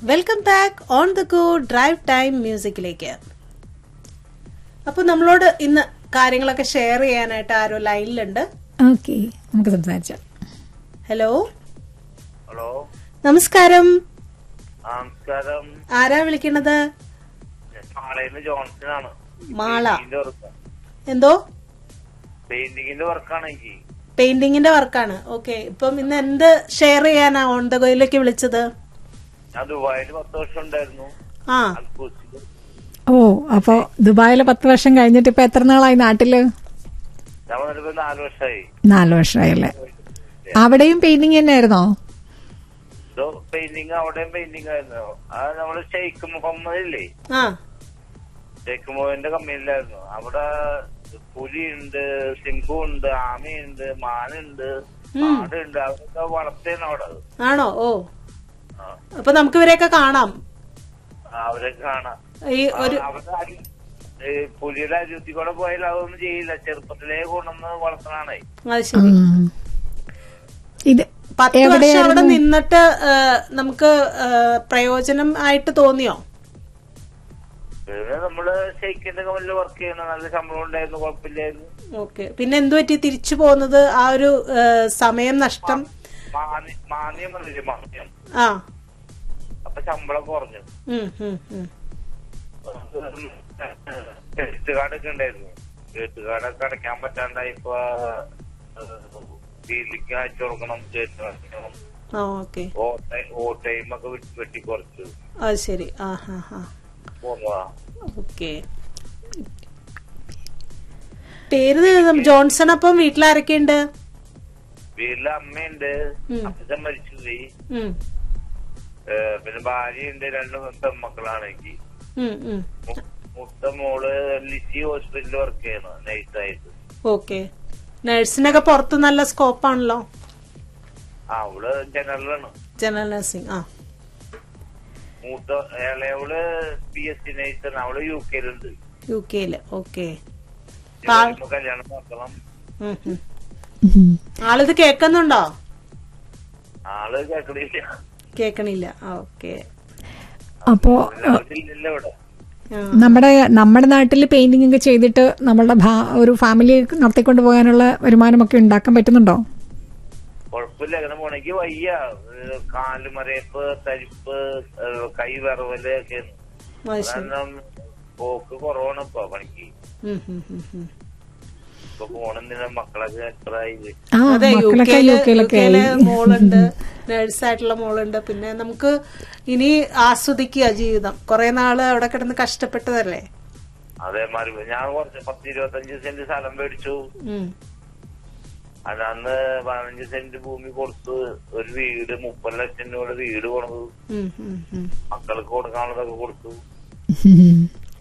Welcome back on the go drive time മ്യൂസിക്കിലേക്ക് അപ്പൊ നമ്മളോട് ഇന്ന് കാര്യങ്ങളൊക്കെ ഷെയർ ചെയ്യാനായിട്ട് ആരോ ലൈനിലുണ്ട് ഓക്കെ നമുക്ക് സംസാരിച്ചാം ഹലോ ഹലോ നമസ്കാരം നമസ്കാരം ആരാ വിളിക്കണത് മാളയിന്ന് ജോൺസൺ ആണ് മാള പെയിന്റിങ്ങിന്റെ വർക്ക് എന്തോ പെയിന്റിങ്ങിന്റെ വർക്കാണ് എനിക്ക് പെയിന്റിങ്ങിന്റെ വർക്കാണ് ഓക്കെ ഇപ്പം ഇന്ന് എന്ത് ഷെയർ ചെയ്യാനാ ഓൺ ദ ഗോയിലേക്ക് വിളിച്ചത് ഞാൻ ദുബായിൽ പത്ത് വർഷം ഉണ്ടായിരുന്നു ആ അൽക്കൂസില് ഓ അപ്പോ ദുബായില് പത്ത് വർഷം കഴിഞ്ഞിട്ട് ഇപ്പൊ എത്ര നാളായി നാട്ടില് ഞാൻ വന്നിട്ട് നാല് വർഷമായി നാല് വർഷമായല്ലേ അവിടെയും പെയിന്റിങ് തന്നെയായിരുന്നോ ഇതോ പെയിന്റിങ് അവിടെയും പെയിന്റിങ് ആയിരുന്നു അത് നമ്മള് ഷെയ്ഖ് മുഹമ്മദ് ഇല്ലേ ആ ഷെയ്ഖ് മുഹമ്മദിന്റെ കമ്പനിയിലായിരുന്നു അവിടെ പുലിയുണ്ട് സിംഹമുണ്ട് ആമയുണ്ട് മാനുണ്ട് ആടുണ്ട് അതൊക്കെ വളർത്തേന്ന് അവിടെ ആണോ ഓ ആ. അപ്പൊ നമുക്ക് ഇവരെയൊക്കെ കാണാം അവരെ കാണാം ഈ ഒരു അവിടെ ആരും, ഏ, പുലിയുടെ അരുത്തി കൂടെ പോയാൽ അതൊന്നും ചെയ്യില്ല ചെറുപ്പത്തിലേ കൊണ്ടുവന്ന് വളർത്തണാണേ അത് ശരി ഉം. ഇത് പത്ത് വർഷം അവിടെ എവിടെയായിരുന്നു നിന്നിട്ട് ആ, നമുക്ക് ആ, പ്രയോജനം ആയിട്ട് തോന്നിയോ പിന്നെ നമ്മള് ഷെയ്ക്കിന്റെ കമ്പനിയിൽ വർക്ക് ചെയ്യണം നല്ല ശമ്പളം ഉണ്ടായിരുന്നു കുഴപ്പമില്ലായിരുന്നു ഓക്കെ പിന്നെ എന്തു പറ്റി തിരിച്ചു പോകുന്നത് ആ ഒരു ആ, സമയം നഷ്ടം മാന്യ- മാന്യം പറഞ്ഞില്ലേ മാന്യം ആ അപ്പൊ ശമ്പളം കുറഞ്ഞു ഉം, ഉം, ഉം. ക്രെഡിറ്റ് കാർഡൊക്കെ ഉണ്ടായിരുന്നു ക്രെഡിറ്റ് കാർഡൊക്കെ അടയ്ക്കാൻ പറ്റാണ്ടായിപ്പോ വീട്ടിലേക്ക് അയച്ചു കൊടുക്കണം ചേച്ചി അടയ്ക്കണം ആ ഓക്കെ ഓ ടൈം ഒക്കെ വെട്ടി- വെട്ടി കുറച്ചു അത് ശരി ആ ഹാ ഹാ പോന്നതാ ഓക്കെ പേര് ജോൺസൺ അപ്പം വീട്ടിലാരൊക്കെയുണ്ട് വീട്ടില് അമ്മയുണ്ട് ഉം. അച്ഛൻ മരിച്ചുപോയി ഉം, ഏഹ് പിന്നെ ഭാര്യയുണ്ട് രണ്ട് പെൺമക്കളാണ് എനിക്ക് ഉം, ഉം. മു- മുത്ത മോള് ലിസി ഹോസ്പിറ്റലിൽ വർക്ക് ചെയ്യണം നൈസായിട്ട് ഓക്കെ നഴ്സിനൊക്കെ പുറത്ത് നല്ല സ്കോപ്പാണല്ലോ ആ അവള് ജനറലാണ് ജനറൽ നഴ്സിംഗ് ആ മൂത്ത ഇളയവള് പി എസ് സി നൈസാണ് അവള് യു കെയിലുണ്ട് യു കെയില് ഓക്കെ ജോലിക്ക് കല്യാണം നോക്കണം ഉം. ആളിത് കേൾക്കുന്നുണ്ടോ ആള് കേക്കണില്ല കേൾക്കണില്ല ഓക്കെ അപ്പോ ഇല്ല ഇവിടെ നമ്മുടെ നമ്മുടെ നാട്ടിൽ പെയിന്റിംഗ് ഒക്കെ ചെയ്തിട്ട് നമ്മളുടെ ഭാ- ഒരു ഫാമിലി നടത്തിക്കൊണ്ട് പോകാനുള്ള വരുമാനമൊക്കെ ഉണ്ടാക്കാൻ പറ്റുന്നുണ്ടോ കുഴപ്പമില്ല അങ്ങനെ പോണെങ്കി വയ്യ ഏഹ് കാലുമരയപ്പ് തരിപ്പ് ഏഹ് കൈ വിറവല് ഒക്കെയാണ് അത് ശരി കാരണം പോക്ക് കുറവാണ് ഇപ്പൊ പണിക്ക് ഉം, ഉം, ഉം, ഉം. ഇപ്പൊ പോണെന്നില്ല മക്കളൊക്കെ എത്ര ആയില്ലേ ആ അതെ യു മക്കളൊക്കെ കെയില് യു യു കെയിലൊക്കെ കെയില് ആയി മോളുണ്ട് നേഴ്സായിട്ടുള്ള മോളുണ്ട് പിന്നെ നമുക്ക് ഇനി ആസ്വദിക്കുക ജീവിതം കുറെ നാള് അവിടെ കിടന്ന് കഷ്ടപ്പെട്ടതല്ലേ അതേമാതിരി ഞാൻ കുറച്ച് പത്ത് ഇരുപത്തഞ്ച് സെന്റ് സ്ഥലം മേടിച്ചു ഉം. അത് അന്ന് പതിനഞ്ച് സെന്റ് ഭൂമി കൊടുത്ത് ഒരു വീട് മുപ്പത് ലക്ഷം രൂപയുടെ വീട് കൊടുത്തു ഉം, ഉം, ഉം. മക്കൾക്ക് കൊടുക്കാനുള്ളതൊക്കെ കൊടുത്തു ഉം.